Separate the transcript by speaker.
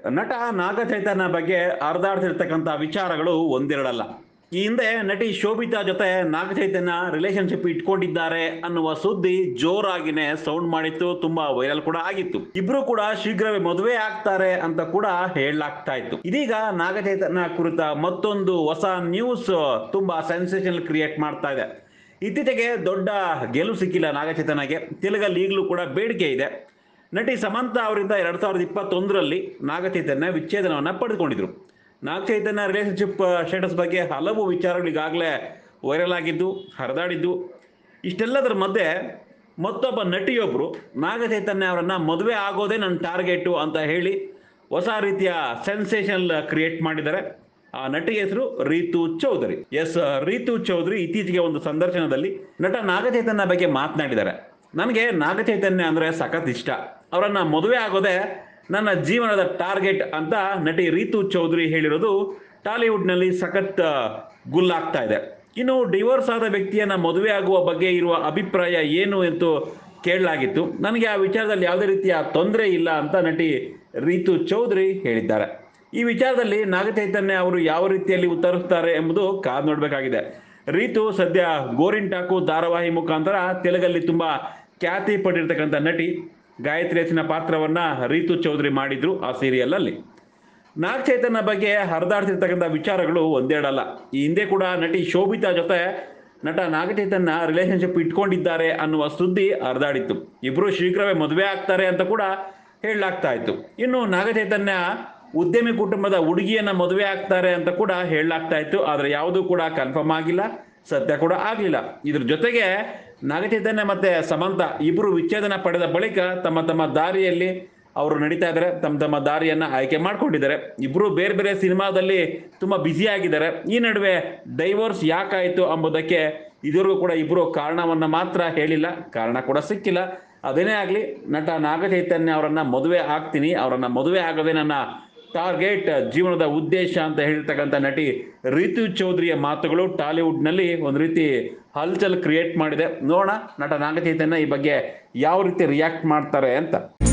Speaker 1: ನಟ ನಾಗ ಚೈತನ್ಯ ಬಗ್ಗೆ ಹರಿದಾಡ್ತಿರ್ತಕ್ಕಂಥ ವಿಚಾರಗಳು ಒಂದೆರಡಲ್ಲ ಈ ಹಿಂದೆ ನಟಿ ಶೋಭಿತಾ ಜೊತೆ ನಾಗ ಚೈತನ್ಯ ರಿಲೇಶನ್ಶಿಪ್ ಇಟ್ಕೊಂಡಿದ್ದಾರೆ ಅನ್ನುವ ಸುದ್ದಿ ಜೋರಾಗಿನೇ ಸೌಂಡ್ ಮಾಡಿತ್ತು ತುಂಬಾ ವೈರಲ್ ಕೂಡ ಆಗಿತ್ತು ಇಬ್ರು ಕೂಡ ಶೀಘ್ರವೇ ಮದುವೆ ಆಗ್ತಾರೆ ಅಂತ ಕೂಡ ಹೇಳಲಾಗ್ತಾ ಇತ್ತು ಇದೀಗ ನಾಗ ಚೈತನ್ಯ ಕುರಿತ ಮತ್ತೊಂದು ಹೊಸ ನ್ಯೂಸ್ ತುಂಬಾ ಸೆನ್ಸೇಷನ್ ಕ್ರಿಯೇಟ್ ಮಾಡ್ತಾ ಇದೆ ಇತ್ತೀಚೆಗೆ ದೊಡ್ಡ ಗೆಲುವು ಸಿಕ್ಕಿಲ್ಲ ನಾಗಚೈತನ್ಯಗೆ ತೆಲುಗಲ್ಲಿ ಈಗಲೂ ಕೂಡ ಬೇಡಿಕೆ ಇದೆ ನಟಿ ಸಮಂತ ಅವರಿಂದ ಎರಡು ಸಾವಿರದ ಇಪ್ಪತ್ತೊಂದರಲ್ಲಿ ನಾಗಚೈತನ್ಯ ವಿಚ್ಛೇದನವನ್ನು ಪಡೆದುಕೊಂಡಿದ್ರು ನಾಗಚೈತನ್ಯ ರಿಲೇಷನ್ಶಿಪ್ ಸ್ಟೇಟಸ್ ಬಗ್ಗೆ ಹಲವು ವಿಚಾರಗಳು ಈಗಾಗಲೇ ವೈರಲ್ ಆಗಿದ್ದು ಹರಿದಾಡಿದ್ದು ಇಷ್ಟೆಲ್ಲದರ ಮಧ್ಯೆ ಮತ್ತೊಬ್ಬ ನಟಿಯೊಬ್ಬರು ನಾಗಚೈತನ್ಯ ಅವರನ್ನು ಮದುವೆ ಆಗೋದೇ ನನ್ನ ಟಾರ್ಗೆಟು ಅಂತ ಹೇಳಿ ಹೊಸ ರೀತಿಯ ಸೆನ್ಸೇಷನ್ ಕ್ರಿಯೇಟ್ ಮಾಡಿದ್ದಾರೆ ಆ ನಟಿ ಹೆಸರು ರೀತು ಚೌಧರಿ ಎಸ್ ರೀತು ಚೌಧರಿ ಇತ್ತೀಚೆಗೆ ಒಂದು ಸಂದರ್ಶನದಲ್ಲಿ ನಟ ನಾಗಚೈತನ್ಯ ಬಗ್ಗೆ ಮಾತನಾಡಿದ್ದಾರೆ ನನಗೆ ನಾಗಚೈತನ್ಯ ಅಂದರೆ ಸಖತ್ ಇಷ್ಟ ಅವರನ್ನ ಮದುವೆ ಆಗೋದೇ ನನ್ನ ಜೀವನದ ಟಾರ್ಗೆಟ್ ಅಂತ ನಟಿ ರೀತು ಚೌಧರಿ ಹೇಳಿರೋದು ಟಾಲಿವುಡ್ನಲ್ಲಿ ಸಖತ್ ಗುಲ್ಲಾಗ್ತಾ ಇದೆ ಇನ್ನು ಡಿವೋರ್ಸ್ ಆದ ವ್ಯಕ್ತಿಯನ್ನ ಮದುವೆ ಆಗುವ ಬಗ್ಗೆ ಇರುವ ಅಭಿಪ್ರಾಯ ಏನು ಎಂದು ಕೇಳಲಾಗಿತ್ತು ನನಗೆ ಆ ವಿಚಾರದಲ್ಲಿ ಯಾವುದೇ ರೀತಿಯ ತೊಂದರೆ ಇಲ್ಲ ಅಂತ ನಟಿ ರೀತು ಚೌಧರಿ ಹೇಳಿದ್ದಾರೆ ಈ ವಿಚಾರದಲ್ಲಿ ನಾಗಚೈತನ್ಯ ಅವರು ಯಾವ ರೀತಿಯಲ್ಲಿ ಉತ್ತರಿಸ್ತಾರೆ ಎಂಬುದು ಕಾದು ನೋಡಬೇಕಾಗಿದೆ ರೀತು ಸದ್ಯ ಗೋರಿಂಟಾಕು ಧಾರಾವಾಹಿ ಮುಖಾಂತರ ತೆಲುಗಲ್ಲಿ ತುಂಬ ಖ್ಯಾತಿ ಪಟ್ಟಿರ್ತಕ್ಕಂಥ ನಟಿ ಗಾಯತ್ರಿ ಹೆಚ್ಚಿನ ಪಾತ್ರವನ್ನ ರೀತು ಚೌಧರಿ ಮಾಡಿದ್ರು ಆ ಸೀರಿಯಲಲ್ಲಿ ನಾಗ ಚೈತನ್ಯ ಬಗ್ಗೆ ಹರಿದಾಡ್ತಿರ್ತಕ್ಕಂಥ ವಿಚಾರಗಳು ಒಂದೆರಡಲ್ಲ ಈ ಹಿಂದೆ ಕೂಡ ನಟಿ ಶೋಭಿತಾ ಜೊತೆ ನಟ ನಾಗಚೈತನ್ಯ ರಿಲೇಶನ್ಶಿಪ್ ಇಟ್ಕೊಂಡಿದ್ದಾರೆ ಅನ್ನುವ ಸುದ್ದಿ ಹರಿದಾಡಿತ್ತು ಇಬ್ಬರು ಶೀಘ್ರವೇ ಮದುವೆ ಆಗ್ತಾರೆ ಅಂತ ಕೂಡ ಹೇಳಲಾಗ್ತಾ ಇತ್ತು ಇನ್ನು ನಾಗಚೈತನ್ಯ ಉದ್ಯಮಿ ಕುಟುಂಬದ ಹುಡುಗಿಯನ್ನ ಮದುವೆ ಆಗ್ತಾರೆ ಅಂತ ಕೂಡ ಹೇಳಲಾಗ್ತಾ ಇತ್ತು ಆದರೆ ಯಾವುದೂ ಕೂಡ ಕನ್ಫರ್ಮ್ ಆಗಿಲ್ಲ ಸತ್ಯ ಕೂಡ ಆಗಲಿಲ್ಲ ಇದ್ರ ಜೊತೆಗೆ ನಾಗಚೈತನ್ಯ ಮತ್ತೆ ಸಮಂತ ಇಬ್ಬರು ವಿಚ್ಛೇದನ ಪಡೆದ ಬಳಿಕ ತಮ್ಮ ತಮ್ಮ ದಾರಿಯಲ್ಲಿ ಅವರು ನಡೀತಾ ಇದ್ದಾರೆ ತಮ್ಮ ತಮ್ಮ ದಾರಿಯನ್ನ ಆಯ್ಕೆ ಮಾಡ್ಕೊಂಡಿದ್ದಾರೆ ಇಬ್ರು ಬೇರೆ ಬೇರೆ ಸಿನಿಮಾದಲ್ಲಿ ತುಂಬಾ ಬ್ಯುಸಿ ಆಗಿದ್ದಾರೆ ಈ ನಡುವೆ ಡೈವೋರ್ಸ್ ಯಾಕಾಯಿತು ಎಂಬುದಕ್ಕೆ ಇದುವರೆಗೂ ಕೂಡ ಇಬ್ರು ಕಾರಣವನ್ನ ಮಾತ್ರ ಹೇಳಿಲ್ಲ ಕಾರಣ ಕೂಡ ಸಿಕ್ಕಿಲ್ಲ ಅದೇನೇ ಆಗಲಿ ನಟ ನಾಗಚೈತನ್ಯ ಅವರನ್ನ ಮದುವೆ ಆಗ್ತೀನಿ ಅವರನ್ನ ಮದುವೆ ಆಗೋದೇ ನನ್ನ ಟಾರ್ಗೆಟ್ ಜೀವನದ ಉದ್ದೇಶ ಅಂತ ಹೇಳಿರ್ತಕ್ಕಂಥ ನಟಿ ರಿತು ಚೌಧರಿಯ ಮಾತುಗಳು ಟಾಲಿವುಡ್ನಲ್ಲಿ ಒಂದು ರೀತಿ ಹಲ್ಚಲ್ ಕ್ರಿಯೇಟ್ ಮಾಡಿದೆ ನೋಡೋಣ ನಟ ನಾಗಚೈತನ್ಯ ಈ ಬಗ್ಗೆ ಯಾವ ರೀತಿ ರಿಯಾಕ್ಟ್ ಮಾಡ್ತಾರೆ ಅಂತ